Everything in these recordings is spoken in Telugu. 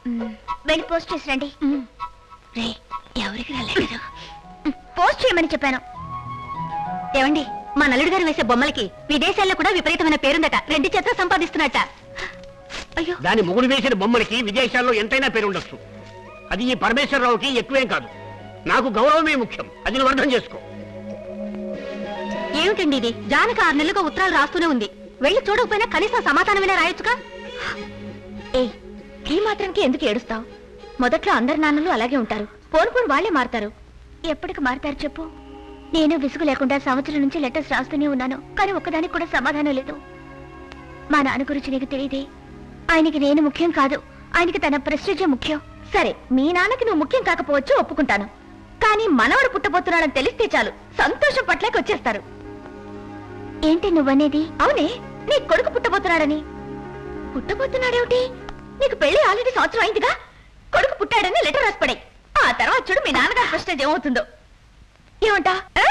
వెళ్ళి పోస్ట్ చేసి రండి రే ఎవరికి రాలేదు పోస్ట్ చేయమని చెప్పాను ఏమండి మా నల్లుడు గారు వేసే బొమ్మలకి విదేశాల్లో కూడా విపరీతమైన పేరుందట రెండు చేతులు సంపాదిస్తున్నట్ట అయ్యో దాని మొగుడు వేసిన బొమ్మలకి విదేశాల్లో ఎంతైనా పేరు ఉండొచ్చు అది ఈ పరమేశ్వరరావుకి ఎక్కువేం కాదు నాకు గౌరవమే ముఖ్యం అది నువ్వు అర్థం చేసుకో ఏమిటండి ఇది జానక ఆరు నెలలుగా ఉత్తరాలు రాస్తూనే ఉంది వెళ్ళి చూడకపోయినా కనీసం సమాధానమైనా రాయొచ్చుగా ఏయ్ ఈ మాత్రానికి ఎందుకు ఏడుస్తావు మొదట్లో అందరి నాన్నలు అలాగే ఉంటారు పోను పోను వాళ్ళే మారతారు ఎప్పటికి మారతారు చెప్పు నేను విసుగు లేకుండా సంవత్సరం నుంచి లెటర్స్ రాస్తూనే ఉన్నాను కానీ ఒక్కదానికి కూడా సమాధానం లేదు మా నాన్న గురించి నీకు తెలియదే ఆయనకి నేను ముఖ్యం కాదు ఆయనకి తన ప్రెస్టేజే ముఖ్యం సరే మీ నాన్నకి నువ్వు ముఖ్యం కాకపోవచ్చు ఒప్పుకుంటాను కానీ మనవడు పుట్టబోతున్నాడని తెలిస్తే చాలు సంతోషం పట్లకి వచ్చేస్తారు ఏంటి నువ్వనేది అవునే నీ కొడుకు పుట్టబోతున్నాడని పుట్టబోతున్నాడేమిటి నీకు పెళ్లి ఆల్రెడీ సంవత్సరం అయిందిగా కొడుకు పుట్టాడని లెటర్ రాసి పడే ఆ తర్వాత చూడు మీ నాన్నగారి ప్రశ్న ఏమవుతుందో ఏమంటా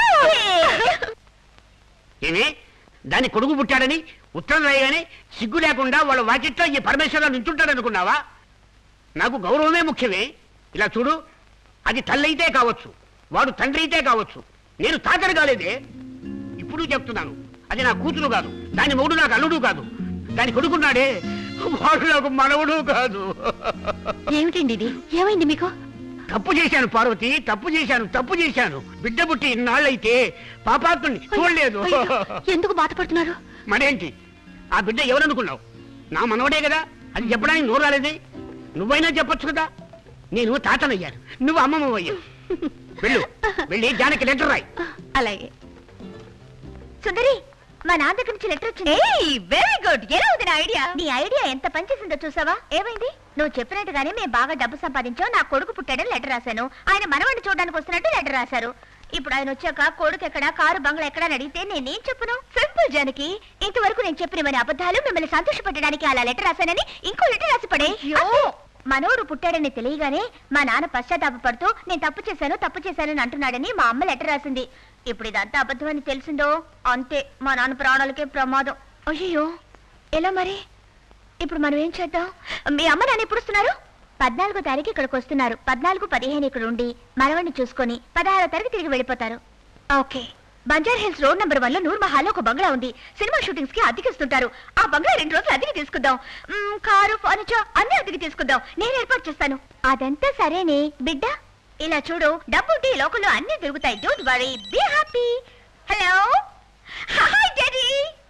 ఏమి దాని కొడుకు పుట్టాడని ఉత్తరం రాయగానే సిగ్గు లేకుండా వాళ్ళ వాకిట్లో ఈ పరమేశ్వరరావు నించుంటాడనుకున్నావా నాకు గౌరవమే ముఖ్యమే ఇలా చూడు అది తల్లైతే కావచ్చు వాడు తండ్రి అయితే కావచ్చు నేను తాతరు కాలేదే ఇప్పుడు చెప్తున్నాను అది నా కూతురు కాదు దాని మొగుడు నాకు అల్లుడు కాదు దాని కొడుకున్నాడే వాడు నాకు మనవడు కాదు ఏమిటండి ఇది ఏమైంది మీకు తప్పు చేశాను పార్వతి తప్పు చేశాను తప్పు చేశాను బిడ్డ పుట్టి ఇన్నాళ్ళైతే పాపాత్ముని చూడలేదు అయ్యో, ఎందుకు బాధపడుతున్నారు మరేంటి ఆ బిడ్డ ఎవరనుకున్నావు నా మనవడే కదా అది చెప్పడానికి నోరు రాలేదే నువ్వైనా చెప్పొచ్చు కదా నేను తాతనయ్యాను నువ్వు అమ్మమ్మ అయ్యావు వెళ్ళు వెళ్ళి జానకి లెటర్ రాయి అలాగే సుందరి మా నాన్న దగ్గర నుంచి లెటర్ వచ్చింది వెరీ గుడ్ ఎలా ఉంది నా ఐడియా నీ ఐడియా ఎంత పనిచేసిందో చూసావా ఏమైంది నువ్వు చెప్పినట్టుగానే మేము బాగా డబ్బు సంపాదించాం నా కొడుకు పుట్టాడని లెటర్ రాశాను ఆయన మనవాడిని చూడడానికి వస్తున్నట్టు లెటర్ రాశారు ఇప్పుడు ఆయన వచ్చాక కొడుకు ఎక్కడ కారు బంగ్లా ఎక్కడ అని అడిగితే నేనేం చెప్పును సింపుల్ జానకి ఇంతవరకు నేను చెప్పినవని అబద్ధాలు మిమ్మల్ని సంతోషపెట్టడానికి అలా లెటర్ రాశానని ఇంకో లెటర్ రాసి పడే అంతే. మనోడు పుట్టాడని తెలియగానే మా నాన్న పశ్చాత్తాపడుతూ నేను తప్పు చేశాను తప్పు చేశానని అంటున్నాడని మా అమ్మ లెటర్ రాసింది ఇప్పుడు ఇదంతా అబద్ధమని తెలిసిందో అంతే మా నాన్న ప్రాణాలకే ప్రమాదం అయ్యో ఎలా మరి ఇప్పుడు మనం ఏం చేద్దాం మీ అమ్మ నాన్న ఎప్పుడు వస్తున్నారు పద్నాలుగో తారీఖు ఇక్కడికి వస్తున్నారు పద్నాలుగు పదిహేను ఇక్కడ ఉండి మనవణ్ణి చూసుకొని పదహారో తారీఖు తిరిగి వెళ్ళిపోతారు okay Banjara Hills road number one లో నూర్ మహాల్లో ఒక బంగ్లా ఉంది సినిమా షూటింగ్స్ కి అద్దెకిస్తుంటారు ఆ బంగ్లా రెండు రోజులు అద్దెకి తీసుకుందాం మ్, కారు ఫర్నిచర్ అన్ని అద్దెకి తీసుకుందాం నేను ఏర్పాటు చేస్తాను అదంతా సరేనే బిడ్డ ఇలా చూడు డబ్బు ఉంటే ఈ లోకంలో అన్ని దొరుకుతాయి don't worry be happy hello hi daddy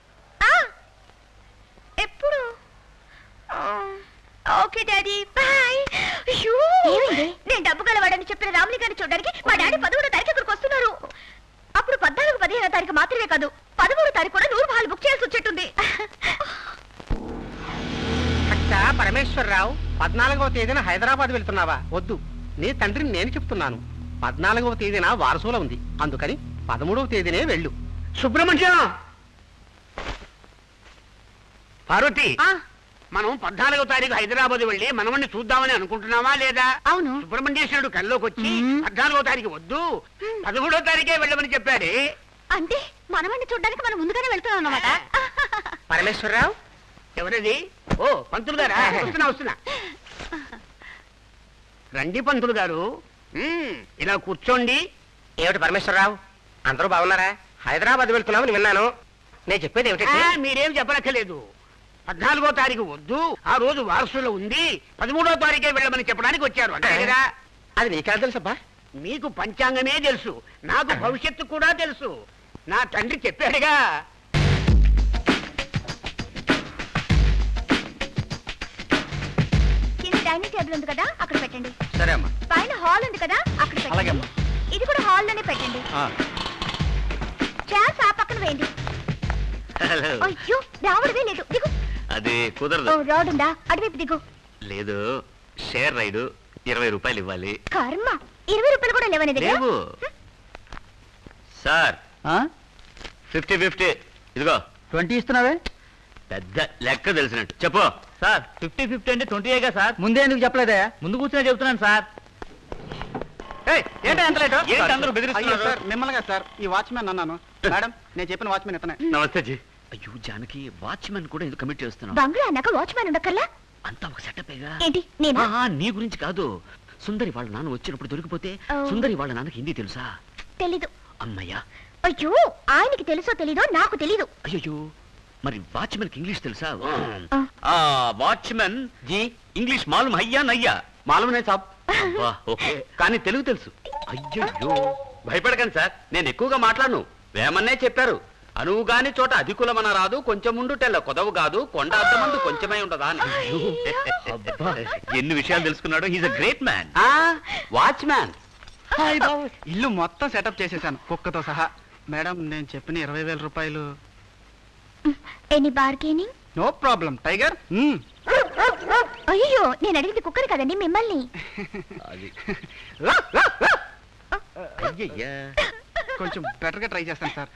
ఎప్పుడు ఓకే డాడీ బాయ్ అయ్యో నేను డబ్బు గలవాడని చెప్పిన రాముని గారిని చూడడానికి మా డాడీ పదమూడో తారీఖు ఇక్కడికి వస్తున్నారు అప్పుడు పద్నాలుగు పదిహేనో తారీఖు మాత్రమే కాదు పదమూడో తారీఖు కూడా నూరు మహాల్ బుక్ చేయాల్సి వచ్చేట్టుంది అచ్చా పరమేశ్వరరావు పద్నాలుగవ తేదీన హైదరాబాద్ వెళ్తున్నావా వద్దు నీ తండ్రిని నేను చెప్తున్నాను పద్నాలుగవ తేదీన వారసుల ఉంది అందుకని పదమూడవ తేదీనే వెళ్ళు సుబ్రహ్మణ్యం పార్వతి ఆ, మనం పద్నాలుగో తారీఖు హైదరాబాద్ వెళ్ళి మనవణ్ణి చూద్దామని అనుకుంటున్నావా లేదా అవును సుబ్రహ్మణ్యేశ్వరుడు కల్లోకి వచ్చి మ్మ్. పద్నాలుగో తారీఖు వద్దు పదమూడో తారీఖే వెళ్ళమని చెప్పాడే అంటే మనవాడిని చూడడానికి మనం ముందుగానే వెళ్తున్నాం అన్నమాట పరమేశ్వరరావు ఎవరది ఓ పంతులు గారా వస్తున్నా వస్తున్నా రండి పంతులు గారు మ్మ్, ఇలా కూర్చోండి ఏమిటి పరమేశ్వరరావు అందరూ బాగున్నారా హైదరాబాద్ వెళ్తున్నామని విన్నాను నేను చెప్పేది ఆ, ఏమిటంటే మీరేం చెప్పనక్కర్లేదు పద్నాలుగో తారీఖు వద్దు ఆ రోజు వారసులో ఉంది పదమూడో తారీఖే వెళ్ళమని చెప్పడానికి వచ్చారు అంతే కదా అది నీకెలా తెలుసబ్బా మీకు పంచాంగమే తెలుసు నాకు భవిష్యత్తు కూడా తెలుసు నా తండ్రి చెప్పాడుగా కింద డైనింగ్ టేబుల్ ఉంది కదా అక్కడ పెట్టండి సరే అమ్మా పైన హాల్ ఉంది కదా అక్కడ అలాగే పెట్టండి అమ్మా. ఇది కూడా హాల్ లోనే పెట్టండి చైర్స్ ఆ పక్కన వేయండి హలో అయ్యో రావడమే లేదు దిగు అది ఓ కుదరదు రోడ్ ఉందా అటువైపు దిగు లేదు షేర్ రైడు ఇరవై రూపాయలు ఇవ్వాలి కర్మ ఇరవై రూపాయలు కూడా లేవని దగ్గర లేవు సార్ ఫిఫ్టీ ఫిఫ్టీ ఇదిగో ట్వంటీ ఇస్తున్నావే పెద్ద లెక్క తెలిసినట్టు చెప్పు సార్ ఫిఫ్టీ ఫిఫ్టీ అంటే ట్వంటీగా సార్ ముందే ఎందుకు చెప్పలేదే ముందు కూర్చొని చెప్తున్నాను సార్ ఏంటి ఎంత లేటు ఏంటి అందరూ బెదిరిస్తున్నారు? అయ్యో సార్ మిమ్మల్ని సార్ ఈ వాచ్మెన్ అన్నాను మేడం నేను చెప్పిన వాచ్మెన్ ఇతనే నమస్తే జీ అయ్యో జానకి వాచ్మెన్ కూడా ఎందుకు కమిట్ చేస్తున్నావు బంగ్లా అన్నాక వాచ్మ్యాన్ ఉండక్కర్లా అంతా ఒక సెటప్పేగా ఏంటి నేనా ఆహా, నీ గురించి కాదు సుందరి వాళ్ళ నాన్న వచ్చినప్పుడు దొరికిపోతే ఓ. సుందరి వాళ్ళ నాన్నకి హిందీ తెలుసా తెలీదు అమ్మయ్యా అయ్యో ఆయనకి తెలుసో తెలీదో నాకు తెలీదు అయ్యో మరి వాచ్మెన్ ఇంగ్లీష్ తెలుసా ఆ. ఆ వాచ్మెన్ జీ ఇంగ్లీష్ మాలూమ్ హయ్యా నయ్యా మాలూమే సాబ్ అబ్బా, ఓకే కానీ తెలుగు తెలుసు అయ్యో భయపడకండి సార్ నేను ఎక్కువగా మాట్లాడను వేమన్నే చెప్పారు అనువు గాని చోట అధికులమన రాదు కొంచెం ఉండు తెల్ల కొదవు కాదు కొండ అద్దమందు కొంచెమై ఉండదా అని అబ్బా ఎన్ని విషయాలు తెలుసుకున్నాడు హీస్ అ గ్రేట్ మ్యాన్ ఆ, వాచ్మ్యాన్ ఇల్లు మొత్తం సెటప్ చేసేసాను కుక్కతో సహా మేడం నేను చెప్పిన ఇరవై వేల రూపాయలు any bargaining no problem tiger hmm. అయ్యో నేను అడిగింది కుక్కర్ కదండి మిమ్మల్ని అది అయ్యయ్యా కొంచెం బెటర్ గా ట్రై చేస్తాను సార్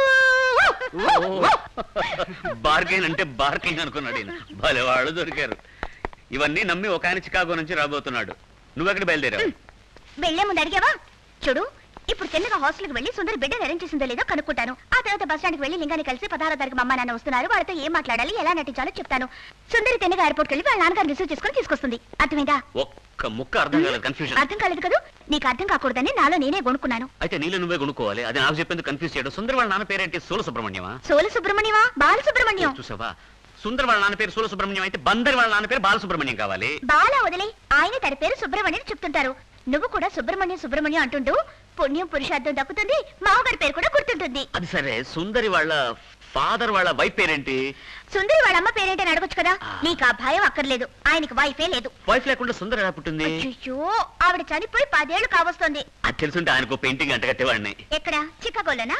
బార్గైన్ అంటే బార్కింగ్ అనుకున్నాడు ఈయన భలే వాళ్ళు దొరికారు ఇవన్నీ నమ్మి ఒక ఆయన చికాగో నుంచి రాబోతున్నాడు నువ్వెక్కడ బయలుదేరావు వెళ్లే ముందు అడిగావా చూడు ఇప్పుడు చిన్నగా హాస్టల్కి వెళ్ళి సుందరి బిడ్డను అరేంజ్ చేసిందో లేదో కనుక్కుంటాను ఆ తర్వాత బస్ స్టాండ్కి వెళ్ళి లింగాన్ని కలిసి పదహారో తారీఖు మా అమ్మ నాన్న వస్తున్నారు వాళ్ళతో ఏం మాట్లాడాలి ఎలా నటించాలో చెప్తాను సుందరి తెన్నగా ఎయిర్పోర్ట్కి వెళ్ళి వాళ్ళ నాన్నగారు రిసీవ్ చేసుకుని తీసుకొస్తుంది అర్థమైందా ఒక్క ముక్క అర్థం కాలేదు కన్ఫ్యూజన్ అర్థం కాలేదు కదా నీకు అర్థం కాకూడదని నాలో నేనే కొనుక్కున్నాను అయితే నీళ్ళు నువ్వే కొనుక్కోవాలి అది నాకు చెప్పేందుకు కన్ఫ్యూజ్ చేయడం సుందర్ వాళ్ళ నాన్న పేరేంటి సూల సుబ్రహ్మణ్యమా సోల సుబ్రహ్మణ్యమా బాల సుబ్రహ్మణ్యం చూసావా సుందర్ వాళ్ళ నాన్న పేరు సూల సుబ్రహ్మణ్యం అయితే బందర్ వాళ్ళ నాన్న పేరు బాలసుబ్రహ్మణ్యం కావాలి బాల వదిలే ఆయన తన పేరు సుబ్రహ్మణ్యం చెప్తుంటారు నువ్వు కూడా సుబ్రహ్మణ్యం సుబ్రహ్మణ్యం అంటుంటూ పుణ్యం పురుషార్థం దక్కుతుంది మామగారి పేరు కూడా గుర్తుంటుంది అది సరే సుందరి వాళ్ళ ఫాదర్ వాళ్ళ వైఫ్ పేరేంటి సుందరి వాళ్ళ అమ్మ పేరేంటని అడగొచ్చు కదా ఆ. నీకు ఆ భయం అక్కర్లేదు ఆయనకి వైఫే లేదు వైఫ్ లేకుండా సుందరి ఎలా పుట్టింది అయ్యో ఆవిడ చనిపోయి పదేళ్లు కావస్తోంది అది తెలుసుంటే ఆయనకు పెయింటింగ్ అంట కట్టేవాడిని ఎక్కడ చిక్కగోళ్ళనా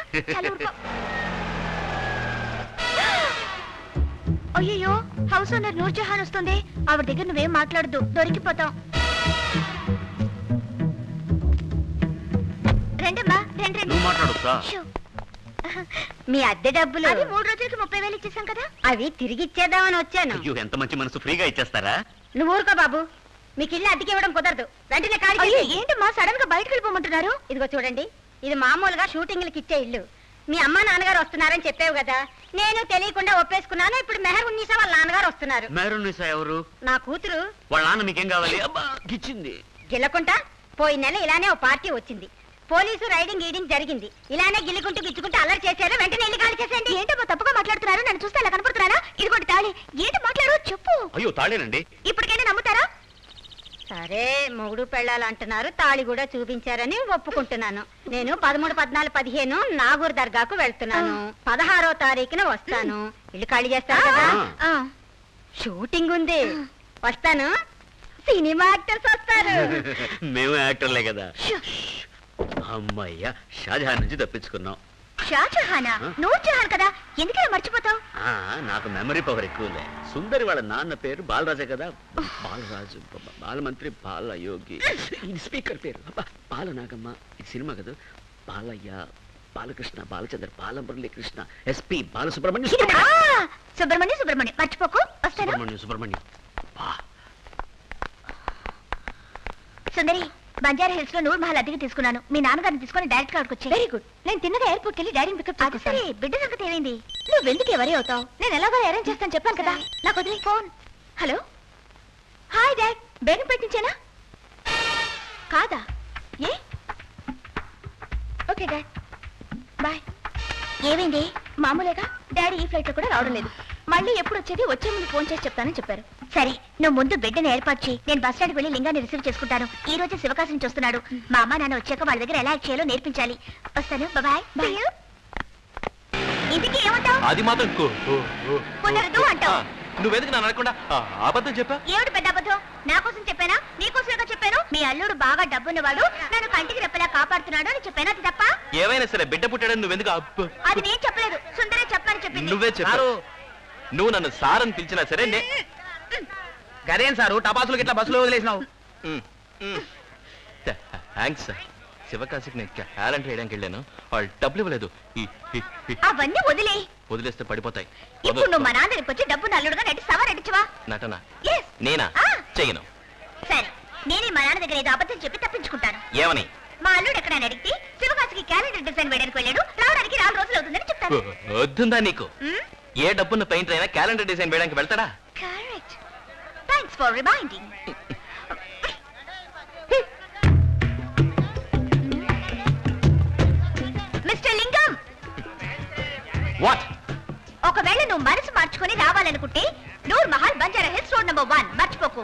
అయ్యో హౌస్ ఓనర్ నూర్జహాన్ వస్తుంది ఆవిడ దగ్గర నువ్వేం మాట్లాడదు దొరికిపోతాం రండమ్మా రండి రండి నువ్వు మాట్లాడొచ్చా షూ. మీ అద్దె డబ్బులు అది మూడు రోజులకి ముప్పై వేలు ఇచ్చేసాం కదా అవి తిరిగి ఇచ్చేద్దామని వచ్చాను అయ్యో ఎంత మంచి మనసు ఫ్రీగా ఇచ్చేస్తారా నువ్వు ఊరుకో బాబు మీకు ఇల్లు అద్దెకి ఇవ్వడం కుదరదు వెంటనే ఖాళీ అయ్యో చేసేయ్. ఏంటమ్మా సడన్ గా బయటకు వెళ్ళిపోమంటున్నారు ఇదిగో చూడండి ఇది మామూలుగా షూటింగ్లకి ఇచ్చే ఇల్లు మీ అమ్మ నాన్నగారు వస్తున్నారని చెప్పావు కదా నేను తెలియకుండా ఒప్పేసుకున్నాను ఇప్పుడు మెహర్ ఉన్నీసా వాళ్ళ నాన్నగారు వస్తున్నారు మేరునిసా ఎవరు నా కూతురు వాళ్ళ నాన్న మీకేం కావాలి అబ్బా గిచ్చింది గిల్లకుంటా పోయిన నెల ఇలానే ఓ పార్టీ వచ్చింది పోలీసు రైడింగ్ గీడింగ్ జరిగింది ఇలానే గిల్లుకుంటూ గిచ్చుకుంటూ అల్లరి చేశారు వెంటనే ఇల్లు ఖాళీ చేసేయండి ఏంటమ్మా తప్పుగా మాట్లాడుతున్నారు నన్ను చూస్తే అలా కనపడుతున్నారా ఇదిగోటి తాళి ఏంటి మాట్లాడు చెప్పు అయ్యో తాళేనండి ఇప్పటికైనా నమ్ముతారా సరే మొగుడు పెళ్ళాలు అంటున్నారు తాళి కూడా చూపించారని ఒప్పుకుంటున్నాను నేను పదమూడు పద్నాలుగు పదిహేను నాగూర్ దర్గాకు వెళ్తున్నాను పదహారో తారీఖున వస్తాను ఇల్లు ఖాళీ చేస్తారు కదా ఆ. షూటింగ్ ఉంది వస్తాను సినిమా యాక్టర్స్ వస్తారు మేము యాక్టర్లే కదా షూ. అమ్మయ్యా షాజహాన్ నుంచి తప్పించుకున్నాం షాజహానా ఆ? నూర్జహాన్ కదా ఎందుకలా మర్చిపోతావు ఆ, నాకు మెమరీ పవర్ ఎక్కువలే సుందరి వాళ్ళ నాన్న పేరు బాలరాజే కదా బాలరాజు బ- బాలమంత్రి బాలయోగి ఇది స్పీకర్ పేరు అబ్బా, బాలనాగమ్మ ఇది సినిమా కదా బాలయ్య బాలకృష్ణ బాలచంద్ర బాలమురళీ కృష్ణ ఎస్పి బాలసుబ్రహ్మణ్యం ఆ, సుబ్రహ్మణ్యం సుబ్రహ్మణ్యం సుబ్రహ్మణ్యం మర్చిపోకు వస్తాను సుబ్రహ్మణ్యం సుబ్రహ్మణ్యం అబ్బా, సుందరి బంజారా హిల్స్ లో నూర్ మహల్ అద్దెకి తీసుకున్నాను మీ నాన్నగారిని తీసుకొని డైరెక్ట్ గా వచ్చి వెరీ గుడ్ నేను తిన్నగా ఎయిర్పోర్ట్ వెళ్ళి డాడీని పికప్ అది సరే బిడ్డ సంగతి ఏమైంది నువ్వు ఎందుకు ఎవరి అవుతావు నేను ఎలాగో అరేంజ్ చేస్తాను చెప్పాను కదా నాకు వదిలే ఫోన్ హలో హాయ్ డాడ్ బేగం పెట్టించేనా కాదా ఏ ఓకే డాడ్ బాయ్ ఏమైంది మామూలుగా డాడీ ఈ ఫ్లైట్ లో కూడా రావడం లేదు మళ్ళీ ఎప్పుడు వచ్చేది వచ్చే ముందు ఫోన్ చేసి చెప్తానని చెప్పారు సరే నువ్వు ముందు బిడ్డను ఏర్పాటు చేయి నేను బస్ స్టాండ్కి వెళ్ళి లింగాన్ని రిసీవ్ చేసుకుంటాను ఈ రోజు శివకాశి నుంచి వస్తున్నాడు మా అమ్మ నాన్న వచ్చాక వాళ్ళ దగ్గర ఎలా యాక్ట్ చేయాలో నేర్పించాలి వస్తాను బాయ్ బాయ్ ఇంటికి ఏమంటావు అది మాత్రం కు- కు- కు- కుదరదు అంటావు ఆ, నువ్వెందుకు నన్ను అనకుండా ఆ, అబద్ధం చెప్పా ఏమిటి పెద్ద అబద్ధం నా కోసం చెప్పానా నీకోసమేగా చెప్పాను మీ అల్లుడు బాగా డబ్బున్నవాడు నన్ను కంటికి రెప్పలా కాపాడుతున్నాడు అని చెప్పాను అది తప్ప ఏమైనా సరే బిడ్డ పుట్టాడని నువ్వెందుకు అబ్బ అది నేను చెప్పలేదు సుందరే చెప్పని చెప్పింది నువ్వే చెప్పావు నువ్వు నన్ను సార్ అని పిలిచినా సరే నే గదేం సారు టపాసులు ఇట్లా బస్సులో వదిలేసినావు థ్యాంక్స్ సార్ శివకాశికి నేను క్యాలెండర్ వేయడానికి వెళ్ళాను వాళ్ళు డబ్బులు ఇవ్వలేదు ఈ- ఈ- ఈ- అవన్నీ వదిలే వదిలేస్తే పడిపోతాయి ఇప్పుడు నువ్వు మా నాన్న దగ్గరికి వచ్చి డబ్బు నల్లుడుగా నటిస్తావా నటించవా నటన ఎస్ నేనా ఆ. చెయ్యను సరే నేనే మా నాన్న దగ్గర ఏదో అబద్ధం చెప్పి తప్పించుకుంటాను ఏమని మా అల్లుడు ఎక్కడైనా అడిగితే శివకాశికి క్యాలెండర్ డిజైన్ వేయడానికి వెళ్ళాడు రావడానికి నాలుగు రోజులు అవుతుందని చెప్తాను వద్దుందా నీకు మ్? ఏ డబ్బున్న పెయింటర్ అయినా క్యాలెండర్ డిజైన్ వేయడానికి వెళ్తాడా correct thanks for reminding mister Lingam what ఒకవేళ నువ్వు మనసు మార్చుకొని రావాలనుకుంటే Noor Mahal Banjara Hills road number one మర్చిపోకు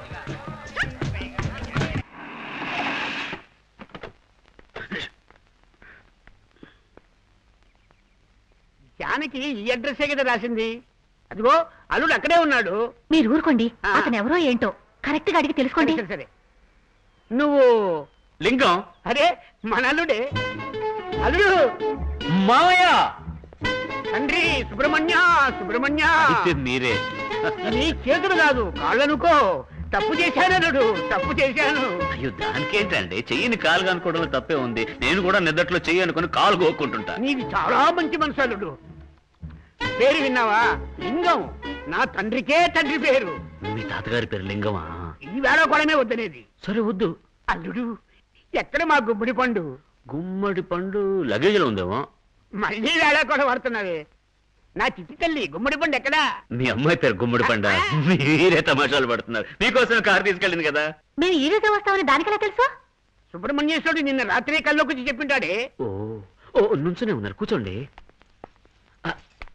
జానకి ఈ అడ్రస్సే కదా రాసింది అదిగో అల్లుడు అక్కడే ఉన్నాడు మీరు ఊరుకోండి ఆ. అతను ఎవరో ఏంటో కరెక్ట్ గా అడిగి తెలుసుకోండి సరే, సరే నువ్వు లింగం అరే మన అల్లుడే అల్లుడు మావయ్య తండ్రి సుబ్రహ్మణ్య సుబ్రహ్మణ్య అయితే మీరే నీ చేతులు కాదు కాళ్ళనుకో తప్పు చేశాను అల్లుడు తప్పు చేశాను అయ్యో దానికేంటండి చెయ్యిని కాలు అనుకోవడంలో తప్పే ఉంది నేను కూడా నిద్దట్లో చెయ్యి అనుకుని కాలు కోక్కుంటుంటా నీది చాలా మంచి మనసు అల్లుడు పేరు విన్నావా లింగం నా తండ్రికే తండ్రి పేరు మీ తాతగారి పేరు లింగమా ఈ వేళ కొడమే వద్దనేది సరే వద్దు అల్లుడు ఎక్కడ మా గుమ్మడి పండు గుమ్మడి పండు లగేజ్లో ఉందేమో మళ్ళీ వేళ కూడా పడుతున్నావే నా చిట్టి తల్లి గుమ్మడి పండు ఎక్కడా మీ అమ్మాయి పేరు గుమ్మడి పండ మీరే తమాషాలు పడుతున్నారు మీకోసం కారు తీసుకెళ్ళింది కదా మేము ఈ రోజే వస్తామని దానికెలా తెలుసు సుబ్రహ్మణ్యేశ్వరుడు నిన్న రాత్రి కల్లోకి వచ్చి చెప్పింటాడే ఓ ఓ నుంచునే ఉన్నారు కూర్చోండి ఆ,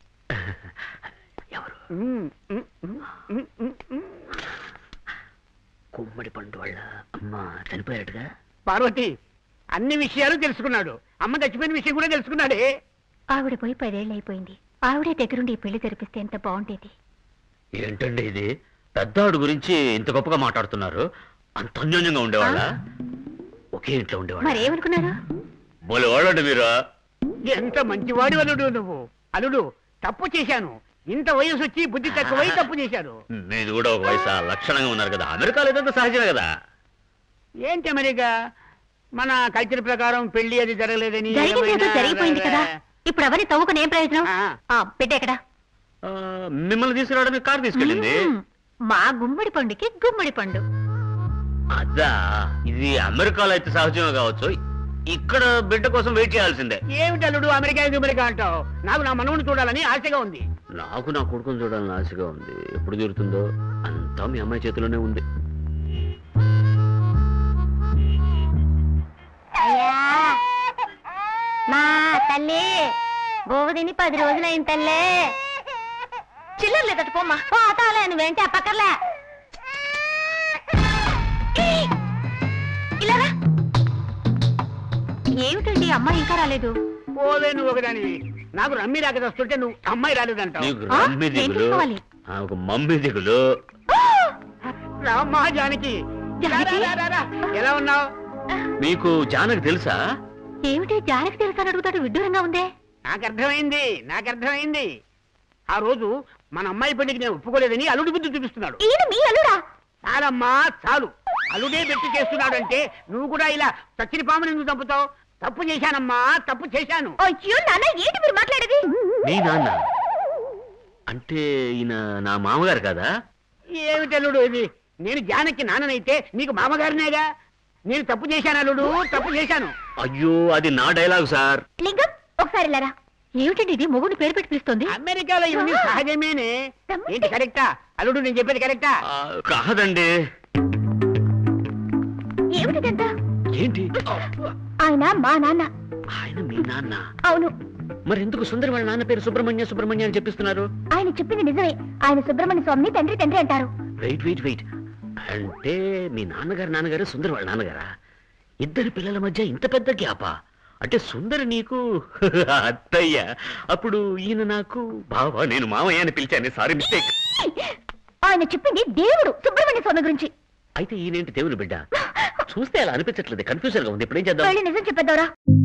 ఎవరు ఉమ్, ఉమ్, ఉమ్, ఉమ్, ఉమ్, ఉమ్. గుమ్మడి పండు వాళ్ళ అమ్మ చనిపోయాడుగా పార్వతి అన్ని విషయాలు తెలుసుకున్నాడు అమ్మ చచ్చిపోయిన విషయం కూడా తెలుసుకున్నాడే ఆవిడ పోయి పదేళ్ళు అయిపోయింది ఆవిడే దగ్గరుండి ఈ పెళ్లి జరిపిస్తే ఎంత బాగుండేది ఏంటండి ఇది పెద్దాడు గురించి ఇంత గొప్పగా మాట్లాడుతున్నారు అంత అన్యోన్యంగా ఉండేవాళ్ళ ఒకే ఇంట్లో ఉండేవాళ్ళ మరేమనుకున్నారు బోలే వాళ్ళండి మీరు ఎంత మంచివాడి అల్లుడు నువ్వు అల్లుడు తప్పు చేశాను ఇంత వయసు వచ్చి బుద్ధి తక్కువై తప్పు చేశాను మీరు కూడా ఒక వయసు లక్షణంగా ఉన్నారు కదా అమెరికాలో ఇదంతా సహజమే కదా ఏంటి అమెరికా మన కల్చర్ ప్రకారం పెళ్లి అది జరగలేదని జరిగింది ఏదో ఏమైనా- జరిగిపోయింది కదా ఇప్పుడు అవన్నీ తవ్వుకుని ఏం ప్రయోజనం ఆ. ఆ, బిడ్డ ఎక్కడ ఆ, మిమ్మల్ని తీసుకురావడానికి కారు తీసుకెళ్ళింది మ్మ్. మా గుమ్మడి పండుకి గుమ్మడి పండు అదా ఇది అమెరికాలో అయితే సహజమే కావచ్చు ఇక్కడ బిడ్డ కోసం వెయిట్ చేయాల్సిందే ఏమిటి అల్లుడు అమెరికా ఇది అమెరికా అంటావు నాకు నా మనవుని చూడాలని ఆశగా ఉంది నాకు నా కొడుకుని చూడాలని ఆశగా ఉంది ఎప్పుడు తీరుతుందో అంతా మీ అమ్మాయి చేతిలోనే ఉంది అయ్యా మా తల్లి గోవు తిని పది రోజులైంది తల్లే చిల్లర లేదట పోమ్మా పోతాలే నువ్వేంటి అప్పక్కర్లే ఏయ్! ఇలా రా. ఏమిటండి అమ్మాయి ఇంకా రాలేదు పోవే నువ్వు ఒకదానివి నాకు రమ్మి రాక వస్తుంటే నువ్వు అమ్మాయి రాలేదంటావు నీకు ఆ? రమ్మి నేను దిగులు తీసుకోవాలి. నాకు మమ్మీ దిగులు రామ్మా జానకి రా, జానకి? రా, రా, రా. ఎలా ఉన్నావు మీకు జానకి తెలుసా ఏమిటి జానకి తెలుసా అడుగుతాడు విడ్డూరంగా ఉందే నాకు అర్థమైంది నాకు అర్థమైంది ఆ రోజు మన అమ్మాయి పెళ్లికి నేను ఒప్పుకోలేదని అల్లుడి బుద్ధి చూపిస్తున్నాడు ఈయన మీ అల్లుడా చాలమ్మా చాలు అల్లుడే పెట్టి చేస్తున్నాడంటే నువ్వు కూడా ఇలా చచ్చిన పాముని ఎందుకు చంపుతావు తప్పు చేశానమ్మా తప్పు చేశాను అయ్యో నాన్న ఏంటి మీరు మాట్లాడేది మీ నాన్న అంటే ఈయన నా మామగారు కదా ఏమిటి అల్లుడు ఇది నేను జానకి నాన్ననైతే నీకు మామగారినేగా నేను తప్పు చేశాను అల్లుడు తప్పు చేశాను అయ్యో అది నా డైలాగ్ సార్ లింగం ఒకసారి ఇలారా ఏమిటండి ఇది మొగుడు పేరు పెట్టి పిలుస్తుంది అమెరికాలో ఇవన్నీ సహజమేనే ఏంటి కరెక్టా అల్లుడు నేను చెప్పేది కరెక్టా ఆ, కాదండి ఏమిటిదంతా ఏంటి ఆయన మా నాన్న ఆయన మీ నాన్న అవును మరి ఎందుకు సుందరి వాళ్ళ నాన్న పేరు సుబ్రహ్మణ్య సుబ్రహ్మణ్య అని చెప్పిస్తున్నారు ఆయన చెప్పింది నిజమే ఆయన సుబ్రహ్మణ్య స్వామిని తండ్రి తండ్రి అంటారు వెయిట్ వెయిట్ వెయిట్ అంటే మీ నాన్నగారు నాన్నగారు సుందరి వాళ్ళ నాన్నగారా ఇద్దరి పిల్లల మధ్య ఇంత పెద్ద గ్యాపా అంటే సుందరి నీకు అత్తయ్య అప్పుడు ఈయన నాకు బావా నేను మావయ్య అని పిలిచాను సారీ మిస్టేక్ ఆయన చెప్పింది దేవుడు సుబ్రహ్మణ్య స్వామి గురించి అయితే ఈయనేంటి దేవుని బిడ్డ చూస్తే అలా అనిపించట్లేదు కన్ఫ్యూజన్ గా ఉంది ఇప్పుడు ఏం చేద్దాం వెళ్ళి నిజం చెప్పేద్దారా